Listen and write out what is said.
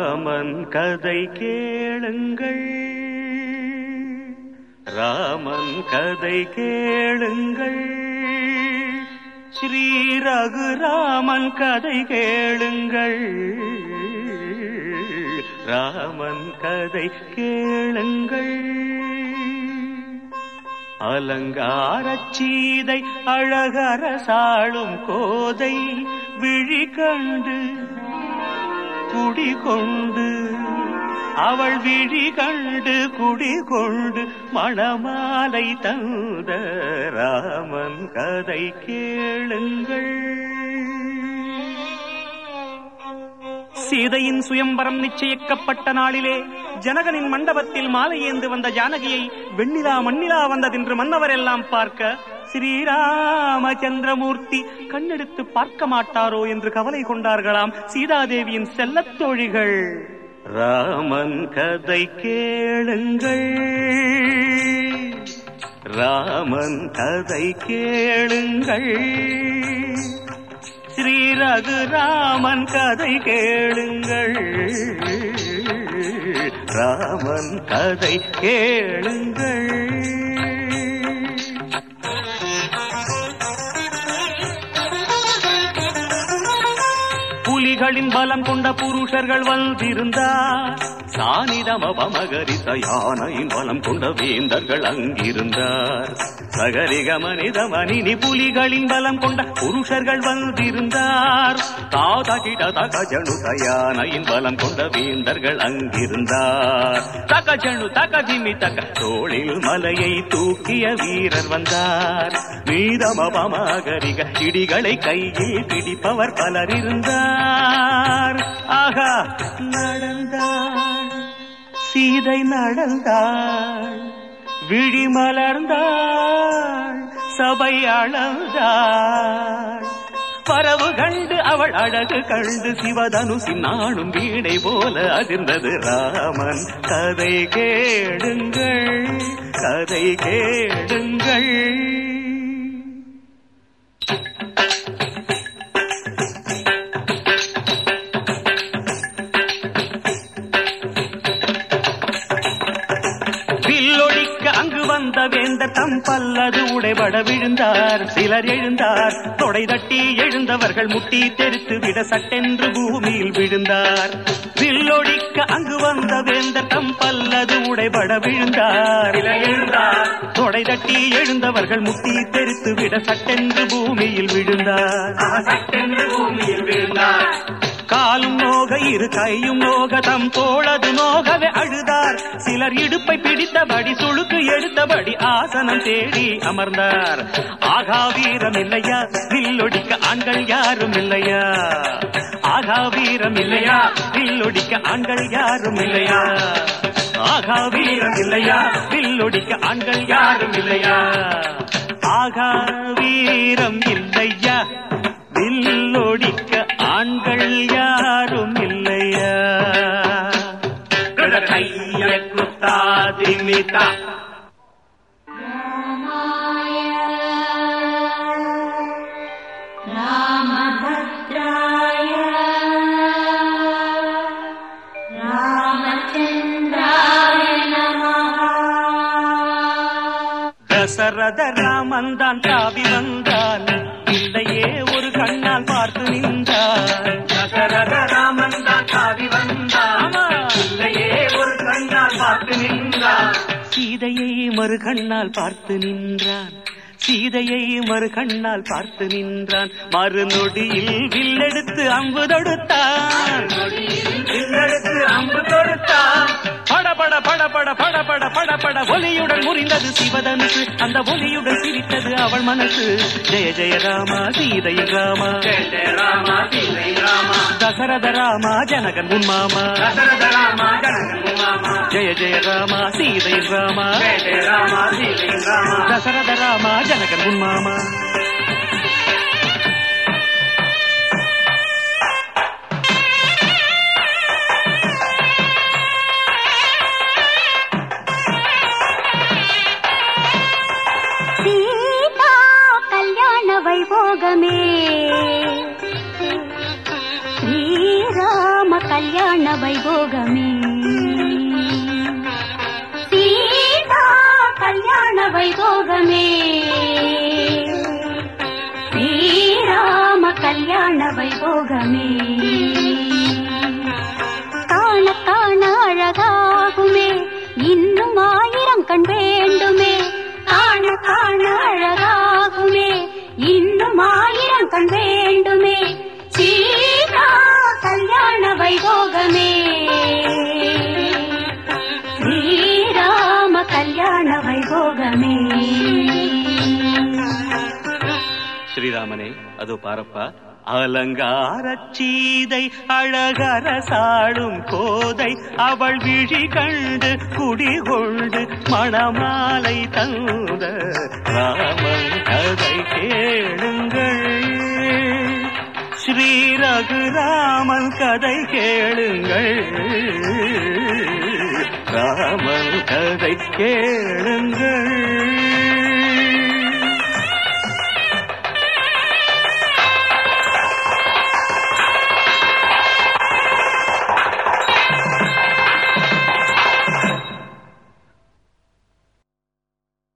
ராமன் கதை கேளுங்கள் ராமன் கதை கேளுங்கள் ஸ்ரீ ரகுராமன் கதை கேளுங்கள் ராமன் கதை கேளுங்கள் அலங்காரச் சீதை அழகரசாளும் கோதை விழி கண்டு குடிகொண்டு அவள் விழி கண்டு குடிகொண்டு மணமாலை தந்த ராமன் கதை கேளுங்கள் சீதையின் சுயம்பரம் நிச்சயிக்கப்பட்ட நாளிலே ஜனகனின் மண்டபத்தில் மாலை ஏந்து வந்த ஜானகியை வெண்ணிலா மண்ணிலா வந்ததென்று மன்னவரெல்லாம் பார்க்க ஸ்ரீராமச்சந்திரமூர்த்தி கண்ணெடுத்து பார்க்க மாட்டாரோ என்று கவலை கொண்டார்களாம் சீதாதேவியின் செல்லத் தோழிகள் ராமன் கதை கேளுங்கள் ராமன் கதை கேளுங்கள் ஸ்ரீ ரகுராமன் கதை கேளுங்கள் ராமன் கதை கேளுங்கள் புலிகளின் பலம் கொண்ட புருஷர்கள் வந்திருந்தார் சானிதமபமகரிச யானையின் பலம் கொண்ட வேந்தர்கள் அங்கிருந்தார் சகரிக மனித மனினி புலிகளின் பலம் கொண்ட புருஷர்கள் வந்திருந்தார் தாதகிட தகஜனு தயானையின் பலம் கொண்ட வேந்தர்கள் அங்கிருந்தார் தகஜனு தகதிமி தக தோளில் மலையை தூக்கிய வீரர் வந்தார் மீதமபமகரிக இடிகளை கையில் பிடிப்பவர் பலர் இருந்தார் ஆகா நடந்தார் சீதை நடந்தாள் விழி மலர்ந்தாள் சபை அளந்தாள் பரவு கண்டு அவள் அழகு கண்டு சிவதனுசி நானும் வீணை போல அதிர்ந்தது ராமன் கதை கேளுங்கள் கதை கேளுங்கள் வில்லொழிக்க அங்கு வந்த வேந்தர் தம் பல்லது உடைபட விழுந்தார் சிலர் எழுந்தார் தொடை தட்டி எழுந்தவர்கள் முட்டி தெரித்து விட சட்டென்று பூமியில் விழுந்தார் வில்லொழிக்க அங்கு வந்த வேந்தர் தம் பல்லது உடைபட விழுந்தார் சிலர் எழுந்தார் தொடை தட்டி எழுந்தவர்கள் முட்டி தெரித்து விட சட்டென்று பூமியில் விழுந்தார் சட்டென்று பூமியில் விழுந்தார் காலும் நோக இரு கையும் நோக தம் தோளது நோகவே அழுதார் சிலர் இடுப்பை பிடித்தபடி சுழுக்கு எடுத்தபடி ஆசனம் தேடி அமர்ந்தார் ஆகா வீரம் இல்லையா வில்லொடிக்க ஆண்கள் யாரும் இல்லையா ஆகா வீரம் இல்லையா வில்லொடிக்க ஆண்கள் யாரும் இல்லையா ஆகா வீரம் இல்லையா வில்லொடிக்க ஆண்கள் யாரும் இல்லையா ஆகா வீரம் இல்லையா வில்லொடிக்க ஆண்கள் யாரும் இல்லையா கைய குத்தாதிமிதா रामभद्राय रामचन्द्राय नमः தசரத ராமன் தான் தாவி வந்தான் இல்லையே ஒரு கண்ணால் பார்த்து நின்றான் தசரத ராமன் தான் தாவி வந்தான் இல்லையே ஒரு கண்ணால் பார்த்து நின்றான் சீதையை மறு கண்ணால் பார்த்து நின்றான் சீதையை மறு கண்ணால் பார்த்து நின்றான் மறுநொடியில் வில்லெடுத்து அம்பு தொடுத்தான் வில்லெடுத்து அம்பு தொடுத்தான் படபட படபட படபட படபட ஒலியுடன் முறிந்தது சிவதனுக்கு அந்த ஒலியுடன் சிரித்தது அவள் மனசு ஜெய ஜெய ராமா சீதை ராமா ஜெய ஜெய ராமா சீதை ராமா தசரத ராமா ஜனகன் உன் மாமா தசரத ராமா ஜனகன் உன் மாமா ஜெய ஜெய ராமா சீதை ராமா ஜெய ஜெய ராமா சீதை ராமா தசரத ராமா ஜனகன் உன் மாமா சீதா கல்யாண வைபோகமே ஸ்ரீராம கல்யாண வைபோகமே சீதா கல்யாண வைபோகமே ஸ்ரீராம கல்யாண வைபோகமே காண காண அழகாகுமே இன்னும் ஆயிரம் கண் வேண்டுமே காண காண அழகாகுமே இன்னும் ஆயிரம் கண் வேண்டுமே சீதா கல்யாண வைபோகமே ஸ்ரீராம கல்யாண வைபோகமே ஸ்ரீராமனே அதோ பாரப்பா அலங்கார சீதை அழகரசாடும் கோதை அவள் விழி கண்டு குடிகொண்டு மணமாலை தந்த ராமன் கதை கேளுங்கள் ஸ்ரீ ரகுராமன் கதை கேளுங்கள் ராமன் கதை கேளுங்கள்